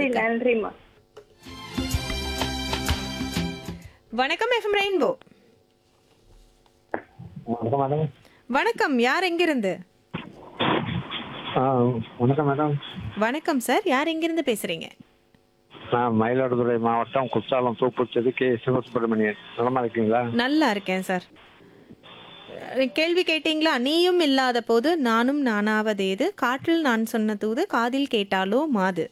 வாழ்த்துக்கள் நன்றிம்மா வணக்கம் எஃப்எம் ரெயின்போ வணக்கம் மேடம் வணக்கம் யார் எங்கிருந்து ஆ வணக்கம் மேடம் வணக்கம் சார் யார் எங்கிருந்து பேசுறீங்க நான் மயிலாடுதுறை மாவட்டம் குற்றாலம் தூப்புச்சது கே சிவசுப்பிரமணியன் நலமா இருக்கீங்களா நல்லா இருக்கேன் சார் அஹ், கேள்வி கேட்டீங்களா நீயும் இல்லாத போது நானும் நானாவதேது காற்றில் நான் சொன்ன தூது காதில் கேட்டாலோ மாது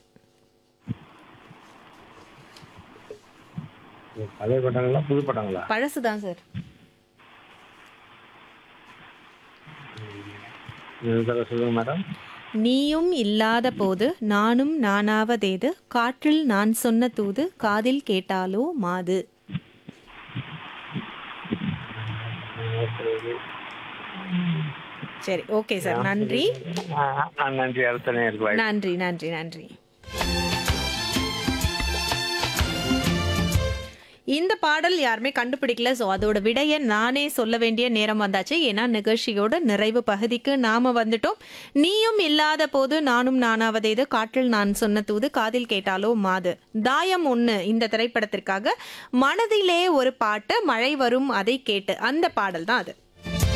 பழைய பட்டங்களா புது பட்டங்களா பழசுதான் சார் இது தடவை சொல்லுங்க மேடம் நீயும் இல்லாத போது நானும் நானாவதேது காற்றில் நான் சொன்ன தூது காதில் கேட்டாலோ மாது சரி ஓகே சார் நன்றி ஆ, ஆ, நன்றி அடுத்த நேருக்கு வாய்ப்பு நன்றி நன்றி நன்றி இந்த பாடல் யாருமே கண்டுபிடிக்கல ஸோ அதோட விடையை நானே சொல்ல வேண்டிய நேரம் வந்தாச்சு ஏன்னா நிகழ்ச்சியோட நிறைவு பகுதிக்கு நாம வந்துட்டோம் நீயும் இல்லாத போது நானும் நானாவதேது காற்றில் நான் சொன்ன தூது காதில் கேட்டாலோ மாது தாயம் ஒன்று இந்த திரைப்படத்திற்காக மனதிலே ஒரு பாட்டு மழை வரும் அதை கேட்டு அந்த பாடல் தான் அது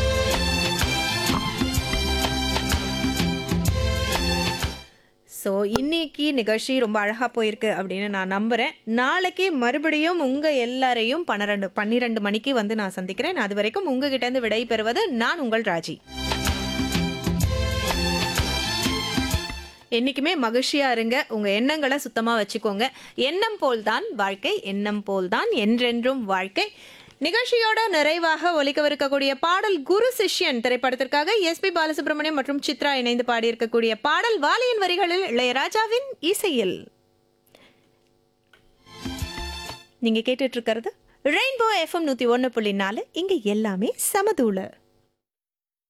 ஸோ இன்னைக்கு நிகழ்ச்சி ரொம்ப அழகாக போயிருக்கு அப்படின்னு நான் நம்புகிறேன் நாளைக்கு மறுபடியும் உங்கள் எல்லாரையும் பன்னிரெண்டு பன்னிரெண்டு மணிக்கு வந்து நான் சந்திக்கிறேன் அது வரைக்கும் உங்ககிட்டேருந்து விடை பெறுவது நான் உங்கள் ராஜி என்றைக்குமே மகிழ்ச்சியாக இருங்க உங்கள் எண்ணங்களை சுத்தமாக வச்சுக்கோங்க எண்ணம் போல்தான் வாழ்க்கை எண்ணம் போல்தான் என்றென்றும் வாழ்க்கை நிகழ்ச்சியோட நிறைவாக ஒலிக்கவிருக்கக்கூடிய பாடல் குரு சிஷ்யன் திரைப்படத்திற்காக எஸ்பி பாலசுப்ரமணியம் மற்றும் சித்ரா இணைந்து பாடியிருக்கக்கூடிய பாடல் வாலியின் வரிகளில் இளையராஜாவின் இசையில் நீங்க கேட்டுட்டு இருக்கிறது ரெயின்போ எஃப்எம் நூத்தி ஒன்று புள்ளி நாலு இங்க எல்லாமே சமதூள